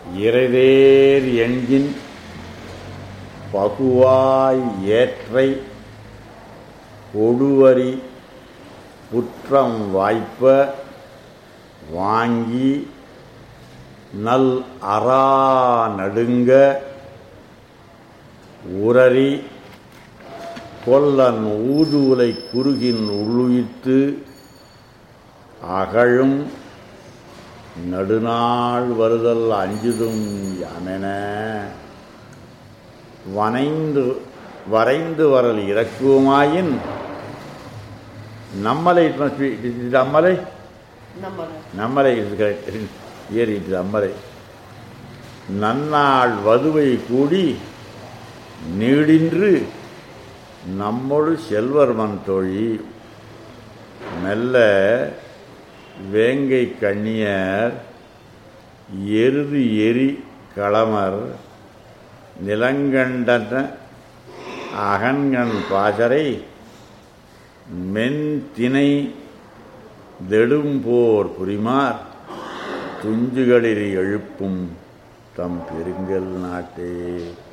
இறைதேர் எண்கின் பகுவாய் ஏற்றை கொடுவரி புற்றம் வாய்ப்ப வாங்கி நல் அரா நடுங்க உரறி கொல்லன் ஊதுலை குறுகின் உள்ளுயித்து அகழும் நடுநாள் வருதல் அஞ்சுதும் யாமென வனைந்து வரைந்து வரல் இறக்குமாயின் நம்மலை it must be- it is அம்மலை நம்மள நம்மலை is correct. Here it is அம்மலை நன்னாள் வதுவை கூடி நீடின்று நம்மொடு செல்வர்மன் தோழி மெல்ல வேங்கை கண்ணியர் எருது எரி களமர் நிலங்கண்டன அகன்கண் பாசறை மென்தினை தெடும்போர் புரிமார் துஞ்சுகளில் எழுப்பும் தம் பெருங்கல் நாட்டே